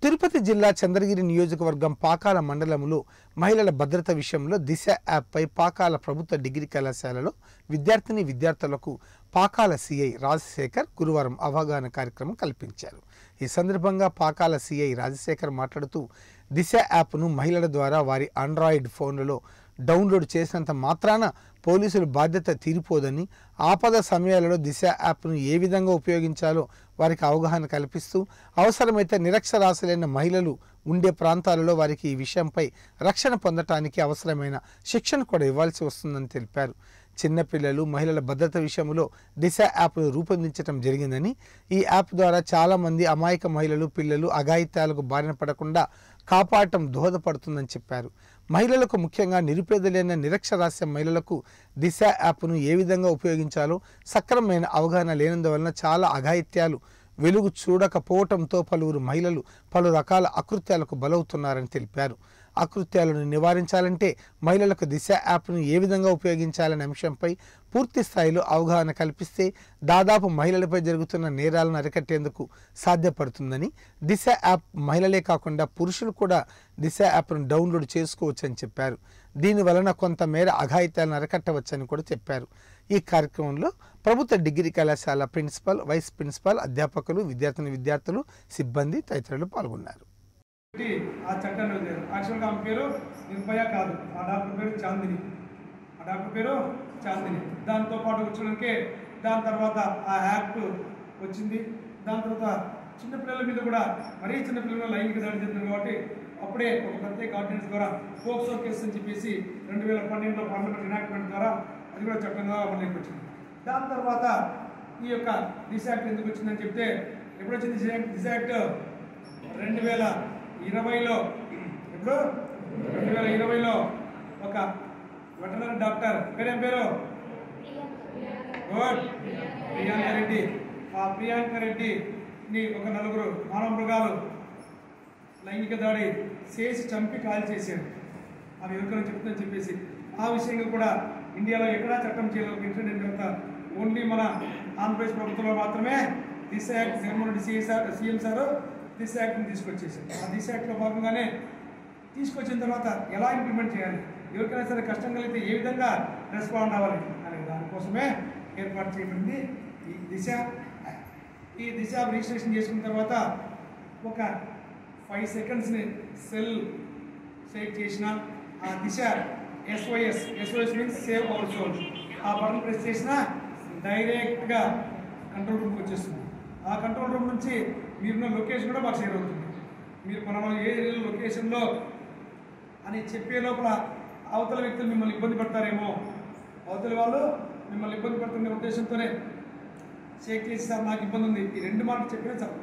తిరుపతి జిల్లా చంద్రగిరి నియోజకవర్గం పాకాల మండలంలో మహిళల భద్రత విషయంలో దిశ యాప్పై పాకాల ప్రభుత్వ డిగ్రీ కళాశాలలో విద్యార్థిని విద్యార్థులకు పాకాల సిఐ రాజశేఖర్ గురువారం అవగాహన కార్యక్రమం కల్పించారు ఈ సందర్భంగా పాకాల సిఐ రాజశేఖర్ మాట్లాడుతూ దిశ యాప్ను మహిళల ద్వారా వారి ఆండ్రాయిడ్ ఫోన్లలో డౌన్లోడ్ చేసినంత మాత్రాన పోలీసుల బాధ్యత తీరిపోదని ఆపద సమయాలలో దిశ యాప్ను ఏ విధంగా ఉపయోగించాలో వారికి అవగాహన కల్పిస్తూ అవసరమైతే నిరక్షరాస్యులైన మహిళలు ఉండే ప్రాంతాలలో వారికి ఈ విషయంపై రక్షణ పొందటానికి అవసరమైన శిక్షణ కూడా ఇవ్వాల్సి వస్తుందని తెలిపారు చిన్నపిల్లలు మహిళల భద్రత విషయంలో దిశ యాప్ను రూపొందించడం జరిగిందని ఈ యాప్ ద్వారా చాలామంది అమాయక మహిళలు పిల్లలు అఘాయిత్యాలకు బారిన పడకుండా కాపాడటం దోహదపడుతుందని చెప్పారు మహిళలకు ముఖ్యంగా నిరుపేదలైన నిరక్షరాస్య మహిళలకు దిశ యాప్ను ఏ విధంగా ఉపయోగించాలో సక్రమమైన అవగాహన లేనందువలన చాలా అఘాయిత్యాలు వెలుగు చూడకపోవటంతో పలువురు మహిళలు పలు రకాల అకృత్యాలకు బలవుతున్నారని తెలిపారు అకృత్యాలను నివారించాలంటే మహిళలకు దిశ యాప్ను ఏ విధంగా ఉపయోగించాలనే అంశంపై పూర్తి స్థాయిలో అవగాహన కల్పిస్తే దాదాపు మహిళలపై జరుగుతున్న నేరాలను అరికట్టేందుకు సాధ్యపడుతుందని దిశ యాప్ మహిళలే కాకుండా పురుషులు కూడా దిశ యాప్ను డౌన్లోడ్ చేసుకోవచ్చని చెప్పారు దీని వలన కొంతమేర అఘాయిత్యాలను అరికట్టవచ్చని కూడా చెప్పారు ఈ కార్యక్రమంలో ప్రభుత్వ డిగ్రీ కళాశాల ప్రిన్సిపల్ వైస్ ప్రిన్సిపల్ అధ్యాపకులు విద్యార్థిని విద్యార్థులు సిబ్బంది తదితరులు పాల్గొన్నారు పెట్టి ఆ చట్టాన్ని వదిలేరు యాక్చువల్గా ఆమె పేరు నిర్భయ కాదు ఆ డాక్టర్ పేరు చాందిని ఆ డాక్టర్ పేరు చాందిని దాంతో పాటు వచ్చడానికి దాని తర్వాత ఆ యాక్ట్ వచ్చింది దాని తర్వాత చిన్నపిల్లల మీద కూడా మరీ చిన్నపిల్లల లైంగిక దాడి జరిగింది కాబట్టి అప్పుడే ఒక ప్రత్యేక ఆర్డినెన్స్ ద్వారా పోక్సో కేసు అని చెప్పేసి రెండు వేల పన్నెండులో పార్లమెంట్ ఎనాక్ట్మెంట్ ద్వారా అది కూడా చట్టంగా అమలులోకి వచ్చింది దాని తర్వాత ఈ యొక్క దిశ యాక్ట్ ఎందుకు వచ్చిందని చెప్తే ఎప్పుడు వచ్చింది దిశ యాక్ట్ దిశ యాక్ట్ రెండు వేల ఇరవైలో ఇప్పుడు రెండు వేల ఇరవైలో ఒక వెటనరీ డాక్టర్ పేరేం పేరు గుడ్ ప్రియాంక రెడ్డి ఆ ప్రియాంక రెడ్డిని ఒక నలుగురు మానవ మృగాలు లైంగిక దాడి చేసి చంపి కాల్ చేశారు ఆమె ఎవరికైనా చెప్తుందని చెప్పేసి ఆ విషయంగా కూడా ఇండియాలో ఎక్కడా చట్టం చేయలేదు ఇన్సిడెంట్ తర్వాత ఓన్లీ మన ఆంధ్రప్రదేశ్ ప్రభుత్వంలో మాత్రమే Disha act Jaganmohan Reddy CM sir CM sir Disha యాక్ట్ని తీసుకొచ్చేసారు ఆ దిశ యాక్ట్లో భాగంగానే తీసుకొచ్చిన తర్వాత ఎలా ఇంప్లిమెంట్ చేయాలి ఎవరికైనా సరే కష్టం కలిగితే ఏ విధంగా రెస్పాండ్ అవ్వాలి అనే దానికోసమే ఏర్పాటు చేయబడింది ఈ దిశ ఈ దిశ రిజిస్ట్రేషన్ చేసుకున్న తర్వాత ఒక ఫైవ్ సెకండ్స్ని సెల్ షేక్ చేసిన ఆ Disha SOS SOS means save our soul ఆ బటన్ ప్రెస్ చేసినా డైరెక్ట్గా కంట్రోల్ రూమ్కి వచ్చేస్తుంది ఆ కంట్రోల్ రూమ్ నుంచి మీరున్న లొకేషన్ కూడా మాకు షేర్ అవుతుంది మీరు మనం ఏ ఏరియాలో లొకేషన్లో అని చెప్పే లోపల అవతల వ్యక్తులు మిమ్మల్ని ఇబ్బంది పడతారేమో అవతల వాళ్ళు మిమ్మల్ని ఇబ్బంది పడుతున్న ఉద్దేశంతోనే షేక్ చేసి సార్ నాకు ఇబ్బంది ఉంది ఈ రెండు మాటలు చెప్పినా సార్